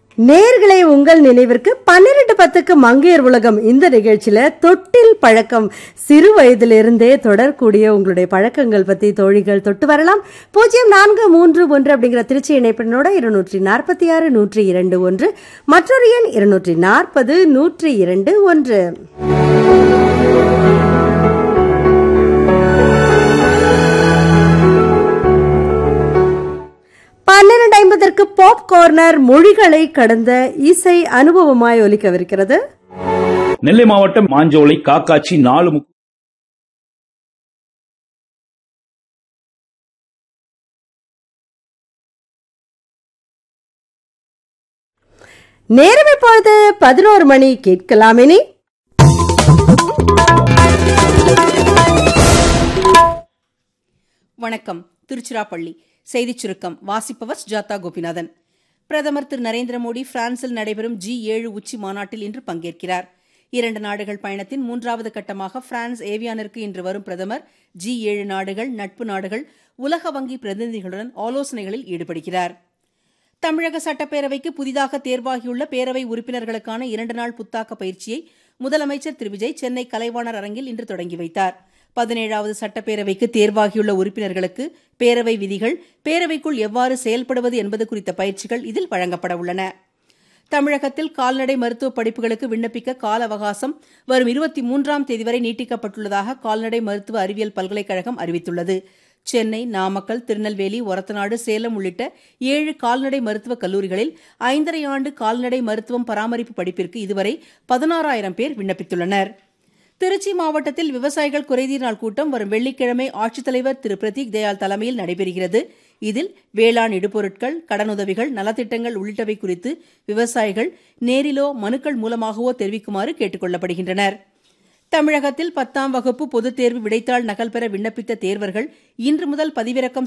நேர்களை உங்கள் நினைவிற்கு பன்னிரண்டு பத்துக்கு மங்கையர் உலகம் இந்த நிகழ்ச்சியில தொட்டில் பழக்கம் சிறு வயதிலிருந்தே தொடரக்கூடிய உங்களுடைய பழக்கங்கள் பத்தி தோழிகள் தொட்டு வரலாம் பூஜ்ஜியம் நான்கு மூன்று ஒன்று அப்படிங்கிற திருச்சி இணைப்பினோட இருநூற்றி நாற்பத்தி ஆறு நூற்றி இரண்டு ஒன்று மற்றொரு எண் இருநூற்றி நாற்பது நூற்றி இரண்டு ஒன்று பன்னிரண்டு ஐம்பதற்கு பாப் கார்னர் மொழிகளை கடந்த இசை அனுபவமாய் ஒலிக்கவிருக்கிறது நெல்லை மாவட்டம் மாஞ்சோலை காக்காச்சி நாலு முக்கு நேரம் இப்பொழுது பதினோரு மணி கேட்கலாம் இனி வணக்கம் திருச்சிராப்பள்ளி செய்திச் சுருக்கம் வாசிப்பவர் ஜாதா கோபிநாதன் பிரதமர் திரு நரேந்திர மோடி பிரான்சில் நடைபெறும் ஜி ஏழு உச்சி மாநாட்டில் இன்று பங்கேற்கிறார் இரண்டு நாடுகள் பயணத்தின் மூன்றாவது கட்டமாக பிரான்ஸ் ஏவியானிற்கு இன்று வரும் பிரதமர் ஜி ஏழு நாடுகள் நட்பு நாடுகள் உலக வங்கி பிரதிநிதிகளுடன் ஆலோசனைகளில் ஈடுபடுகிறார் தமிழக சட்டப்பேரவைக்கு புதிதாக தேர்வாகியுள்ள பேரவை உறுப்பினர்களுக்கான இரண்டு நாள் புத்தாக்க பயிற்சியை முதலமைச்சர் திரு விஜய் சென்னை கலைவாணர் அரங்கில் இன்று தொடங்கி வைத்தார் பதினேழாவது சட்டப்பேரவைக்கு தேர்வாகியுள்ள உறுப்பினர்களுக்கு பேரவை விதிகள் பேரவைக்குள் எவ்வாறு செயல்படுவது என்பது குறித்த பயிற்சிகள் இதில் வழங்கப்பட உள்ளன தமிழகத்தில் கால்நடை மருத்துவ படிப்புகளுக்கு விண்ணப்பிக்க கால அவகாசம் வரும் இருபத்தி மூன்றாம் தேதி வரை நீட்டிக்கப்பட்டுள்ளதாக கால்நடை மருத்துவ அறிவியல் பல்கலைக்கழகம் அறிவித்துள்ளது சென்னை நாமக்கல் திருநெல்வேலி ஒரத்தநாடு சேலம் உள்ளிட்ட ஏழு கால்நடை மருத்துவக் கல்லூரிகளில் ஐந்தரை ஆண்டு கால்நடை மருத்துவம் பராமரிப்பு படிப்பிற்கு இதுவரை பதினாறாயிரம் பேர் விண்ணப்பித்துள்ளனர் திருச்சி மாவட்டத்தில் விவசாயிகள் குறைதீர் நாள் கூட்டம் வரும் வெள்ளிக்கிழமை ஆட்சித்தலைவர் திரு பிரதீக் தயாள் தலைமையில் நடைபெறுகிறது இதில் வேளாண் இடுபொருட்கள் கடனுதவிகள் நலத்திட்டங்கள் உள்ளிட்டவை குறித்து விவசாயிகள் நேரிலோ மனுக்கள் மூலமாகவோ தெரிவிக்குமாறு கேட்டுக் கொள்ளப்படுகின்றனர் தமிழகத்தில் பத்தாம் வகுப்பு பொதுத் தேர்வு விடைத்தாள் நகல் பெற விண்ணப்பித்த தேர்வர்கள் இன்று முதல் பதிவிறக்கம்